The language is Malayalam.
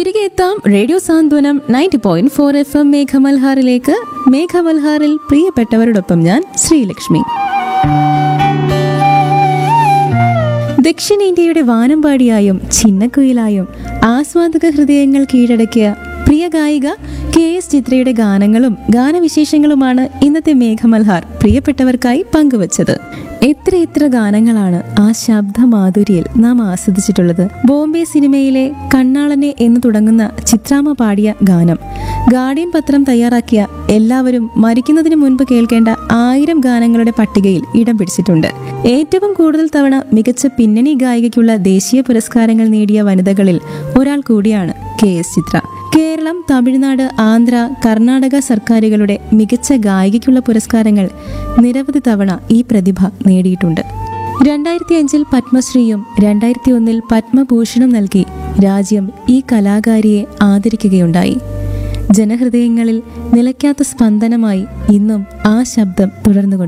തിരികെ എത്താം radio Santhwanam ninety point four F M മേഘമൽഹാറിലേക്ക് മേഘമൽഹാറിൽ പ്രിയപ്പെട്ടവരോടൊപ്പം ഞാൻ ശ്രീലക്ഷ്മി ദക്ഷിണേന്ത്യയുടെ വാനമ്പാടിയായും ചിന്നക്കുയിലായും ആസ്വാദക ഹൃദയങ്ങൾ കീഴടക്കിയ പ്രിയ ഗായിക കെ എസ് ചിത്രയുടെ ഗാനങ്ങളും ഗാനവിശേഷങ്ങളുമാണ് ഇന്നത്തെ മേഘമൽഹാർ പ്രിയപ്പെട്ടവർക്കായി പങ്കുവച്ചത് എത്ര എത്ര ഗാനങ്ങളാണ് ആ ശബ്ദമാധുരിയിൽ നാം ആസ്വദിച്ചിട്ടുള്ളത് ബോംബെ സിനിമയിലെ കണ്ണാളനെ എന്ന് തുടങ്ങുന്ന ചിത്രാമ്മ പാടിയ ഗാനം ഗാർഡിയൻ പത്രം തയ്യാറാക്കിയ എല്ലാവരും മരിക്കുന്നതിന് മുൻപ് കേൾക്കേണ്ട ആയിരം ഗാനങ്ങളുടെ പട്ടികയിൽ ഇടം പിടിച്ചിട്ടുണ്ട് ഏറ്റവും കൂടുതൽ തവണ മികച്ച പിന്നണി ഗായികയ്ക്കുള്ള ദേശീയ പുരസ്കാരങ്ങൾ നേടിയ വനിതകളിൽ ഒരാൾ കൂടിയാണ് കെ എസ് ചിത്ര കേരളം തമിഴ്നാട് ആന്ധ്ര കർണാടക സർക്കാരുകളുടെ മികച്ച ഗായികയ്ക്കുള്ള പുരസ്കാരങ്ങൾ നിരവധി തവണ ഈ പ്രതിഭ നേടിയിട്ടുണ്ട് രണ്ടായിരത്തി അഞ്ചിൽ പത്മശ്രീയും രണ്ടായിരത്തി ഒന്നിൽ പത്മഭൂഷണം നൽകി രാജ്യം ഈ കലാകാരിയെ ആദരിക്കുകയുണ്ടായി ജനഹൃദയങ്ങളിൽ നിലയ്ക്കാത്ത സ്പന്ദനമായി ഇന്നും ആ ശബ്ദം തുടർന്നുകൊണ്ട്